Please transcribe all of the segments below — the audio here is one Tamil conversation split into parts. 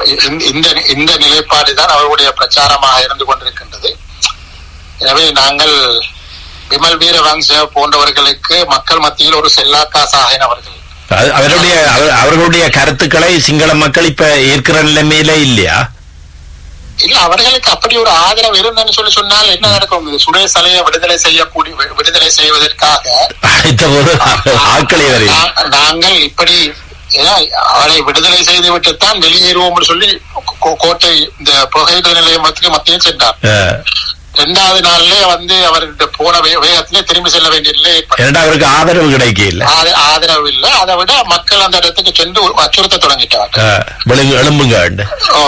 இந்த- இந்த இந்த நிலைப்பாடுதான் அவர்களுடைய பிரச்சாரமாக இருந்து கொண்டிருக்கின்றது எனவே நாங்கள் விமல் வீரவங்ச போன்றவர்களுக்கு மக்கள் மத்தியில் ஒரு செல்லாக்காசாகினவர்கள் அது- அவருடைய அவர்- அவர்களுடைய கருத்துக்களை சிங்கள மக்கள் இப்ப ஏற்கிற நிலைமையில இல்லையா இல்ல அவர்களுக்கு அப்படி ஒரு ஆதரவு இருந்தன்னு சொல்லி சொன்னால் என்ன நடக்கும் இது சுரேஷ் அலையை விடுதலை செய்யக்கூடிய வி- விடுதலை செய்வதற்காக அழைத்த போது ஆட்களை வரை நா- நாங்கள் இப்படி ஏன் அவரை விடுதலை செய்து விட்டுத்தான் வெளியேறுவோம்னு சொல்லி கோ- கோட்டை இந்த புகையிலை நிலையத்துக்கு மத்தியில் சென்றார் இரண்டாவது நாள்ல வந்து அவர்கிட்ட போன வே- வேகத்திலே திரும்பி செல்ல வேண்டிய நிலை ஏற்பட்டது. இரண்டா அவருக்கு ஆதரவு கிடைக்க இல்ல ஆத- ஆதரவு இல்லை அதை விட மக்கள் அந்த இடத்துக்கு சென்று அச்சுறுத்த தொடங்கிட்டார்கள் எழும்புங்க ஓ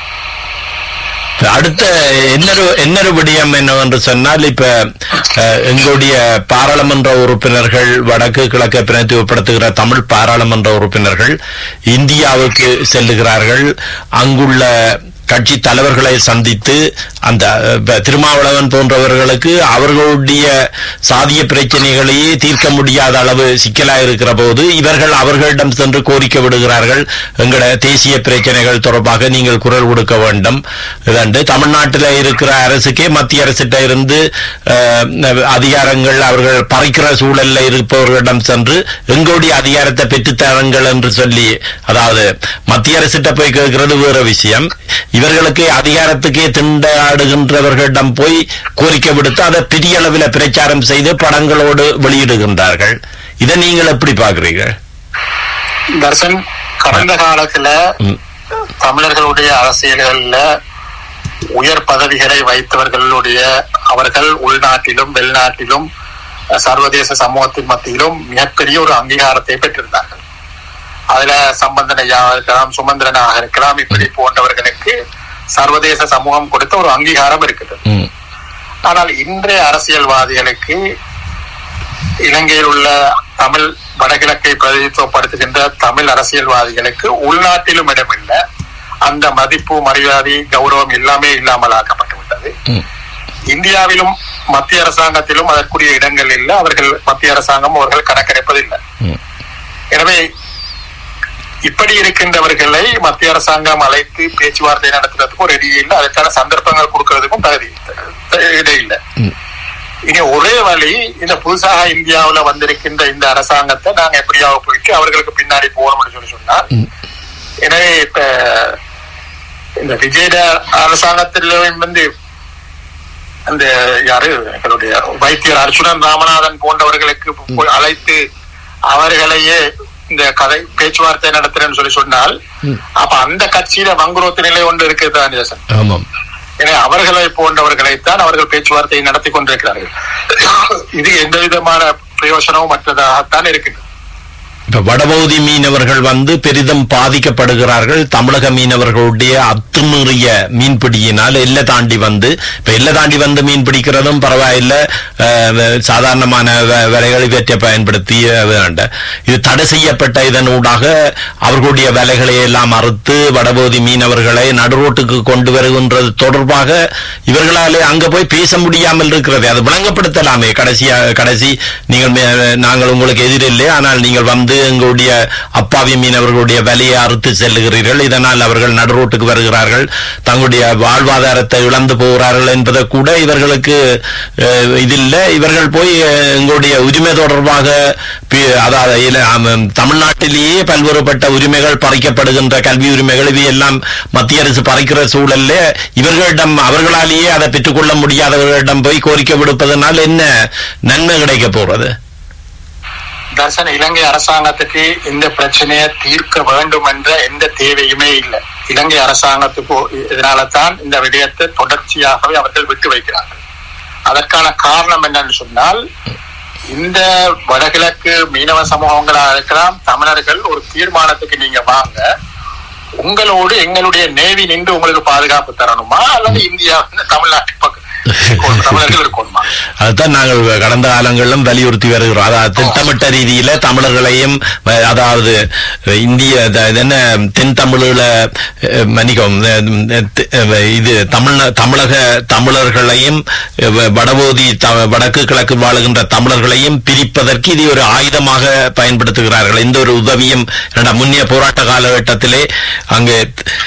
அடுத்த இன்னொரு இன்னொரு விடயம் என்னவென்று சொன்னால் இப்ப அஹ், எங்களுடைய பாராளுமன்ற உறுப்பினர்கள் வடக்கு கிழக்கு பிரதிநிதித்துவப்படுத்துகிற தமிழ் பாராளுமன்ற உறுப்பினர்கள் இந்தியாவுக்கு செல்லுகிறார்கள் அங்குள்ள கட்சி தலைவர்களை சந்தித்து அந்த அஹ், இப்ப திருமாவளவன் போன்றவர்களுக்கு அவர்களுடைய சாதிய பிரச்சனைகளையே தீர்க்க முடியாத அளவு சிக்கலாக இருக்கிற போது இவர்கள் அவர்களிடம் சென்று கோரிக்கை விடுகிறார்கள் எங்கள தேசிய பிரச்சனைகள் தொடர்பாக நீங்கள் குரல் கொடுக்க வேண்டும் இதண்டு தமிழ்நாட்டில் இருக்கிற அரசுக்கே மத்திய அரசிட்ட இருந்து அஹ், அதிகாரங்கள் அவர்கள் பறிக்கிற சூழல்ல இருப்பவர்களிடம் சென்று எங்களுடைய அதிகாரத்தை பெற்றுத்தாருங்கள் என்று சொல்லி அதாவது மத்திய அரசிட்ட போய் கேட்கிறது வேற விஷயம் இவர்களுக்கு அதிகாரத்துக்கே திண்டாடுகின்றவர்களிடம் போய் கோரிக்கை விடுத்து அதை பெரிய அளவில் பிரச்சாரம் செய்து படங்களோடு வெளியிடுகின்றார்கள் இதை நீங்கள் எப்படி பார்க்கிறீங்க தர்சன் கடந்த காலத்துல ம். தமிழர்களுடைய அரசியல்கள்ல உயர் பதவிகளை வைத்தவர்களுடைய அவர்கள் உள்நாட்டிலும் வெளிநாட்டிலும் அஹ், சர்வதேச சமூகத்தின் மத்தியிலும் மிகப்பெரிய ஒரு அங்கீகாரத்தை பெற்றிருந்தார்கள் அதுல சம்பந்தன் ஐயாவாக இருக்கலாம் சுமந்திரனாக இருக்கலாம் இப்படி போன்றவர்களுக்கு சர்வதேச சமூகம் கொடுத்த ஒரு அங்கீகாரம் இருக்குது ம். ஆனால் இன்றைய அரசியல்வாதிகளுக்கு இலங்கையில் உள்ள தமிழ் வடகிழக்கை பிரதிநிதித்துவப்படுத்துகின்ற தமிழ் அரசியல்வாதிகளுக்கு உள்நாட்டிலும் இடமில்லை அந்த மதிப்பு மரியாதை கௌரவம் எல்லாமே இல்லாமல் ஆக்கப்பட்டு விட்டது ம். இந்தியாவிலும் மத்திய அரசாங்கத்திலும் அதற்குரிய இடங்கள் இல்லை அவர்கள் மத்திய அரசாங்கம் அவர்கள் கணக்கெடுப்பதில்லை ம். எனவே இப்படி இருக்கின்றவர்களை மத்திய அரசாங்கம் அழைத்து பேச்சுவார்த்தை நடத்துறதுக்கும் ரெடி இல்லை அதற்கான சந்தர்ப்பங்கள் கொடுக்கறதுக்கும் தகுதி இடையில்லை ம். இனி ஒரே வழி இந்த புதுசாக இந்தியாவுல வந்திருக்கின்ற இந்த அரசாங்கத்தை நாங்க எப்படியாவது போயிட்டு அவர்களுக்கு பின்னாடி போகணும்னு சொல்லி சொன்னால் ம். எனவே இப்ப இந்த விஜய அரசாங்கத்திலும் வந்து அந்த யாரு எங்களுடைய வைத்தியர் அர்ச்சுனன் ராமநாதன் போன்றவர்களுக்கு போய் அழைத்து அவர்களையே இந்த கதை பேச்சுவார்த்தை நடத்துறேன்னு சொல்லி சொன்னால் அப்ப அந்த கட்சியில வங்குரோத்து நிலை ஒன்று இருக்குது நேசன் ஆமாம் எனவே அவர்களை போன்றவர்களைத்தான் அவர்கள் பேச்சுவார்த்தையை நடத்தி கொண்டிருக்கிறார்கள் இது எந்த விதமான பிரயோஜனமும் மற்றதாகத்தான் இருக்குது இப்ப வடபகுதி மீனவர்கள் வந்து பெரிதும் பாதிக்கப்படுகிறார்கள் தமிழக மீனவர்களுடைய அத்துமீறிய மீன்பிடியினால் எல்லை தாண்டி வந்து இப்ப எல்லை தாண்டி வந்து மீன் பிடிக்கிறதும் பரவாயில்ல அஹ், வ- சாதாரணமான வ- வலைகள் இவற்றை பயன்படுத்தி அது வேண்ட இது தடை செய்யப்பட்ட இதனூடாக அவர்களுடைய வேலைகளை எல்லாம் அறுத்து வடபகுதி மீனவர்களை நடுரோட்டுக்கு கொண்டு வருகின்றது தொடர்பாக இவர்களாலே அங்க போய் பேச முடியாமல் இருக்கிறது அது விளங்கப்படுத்தலாமே கடைசியா கடைசி நீங்கள் மே- நாங்கள் உங்களுக்கு எதிரில்லை ஆனால் நீங்கள் வந்து எங்களுடைய அப்பாவி மீனவர்களுடைய விலையை அறுத்து செல்லுகிறீர்கள் இதனால் அவர்கள் நடுரோட்டுக்கு வருகிறார்கள் தங்களுடைய வாழ்வாதாரத்தை இழந்து போகிறார்கள் என்பதை கூட இவர்களுக்கு அஹ், இதில்லை இவர்கள் போய் அஹ், எங்களுடைய உரிமை தொடர்பாக பி- அதாவது இல- ஆம், தமிழ்நாட்டிலேயே பல்வேறுபட்ட உரிமைகள் பறிக்கப்படுகின்ற கல்வி உரிமைகள் இவை எல்லாம் மத்திய அரசு பறிக்கிற சூழல்ல இவர்களிடம் அவர்களாலேயே அதை பெற்றுக்கொள்ள முடியாதவர்களிடம் போய் கோரிக்கை விடுப்பதனால் என்ன நன்மை கிடைக்க போறது தர்சன் இலங்கை அரசாங்கத்துக்கு இந்த பிரச்சனையை தீர்க்க வேண்டும் என்ற எந்த தேவையுமே இல்லை இலங்கை அரசாங்கத்துக்கு இதனால தான் இந்த விடயத்தை தொடர்ச்சியாகவே அவர்கள் விட்டு வைக்கிறார்கள் அதற்கான காரணம் என்னன்னு சொன்னால் இந்த வடகிழக்கு மீனவ சமூகங்களா இருக்கலாம் தமிழர்கள் ஒரு தீர்மானத்துக்கு நீங்க வாங்க உங்களோடு எங்களுடைய நேவி நின்று உங்களுக்கு பாதுகாப்பு தரணுமா அல்லது இந்தியா வந்து தமிழ்நாட்டு பக்கம் இருக்கணும், தமிழர்கள் இருக்கணுமா அதுதான் நாங்கள் கடந்த காலங்களிலும் வலியுறுத்தி வருகிறோம் அதாவது திட்டமிட்ட ரீதியில தமிழர்களையும் அஹ், அதாவது அஹ், இந்திய த- இது என்ன தென் தமிழில அஹ், மன்னிக்கவும் அஹ், தி- அஹ், இது தமிழ் தமிழக தமிழர்களையும் அஹ், வ- வடபகுதி த- வடக்கு கிழக்கு வாழுகின்ற தமிழர்களையும் பிரிப்பதற்கு இது ஒரு ஆயுதமாக பயன்படுத்துகிறார்கள் இந்த ஒரு உதவியும் என்னடா, முன்னைய போராட்ட காலகட்டத்திலே அங்கு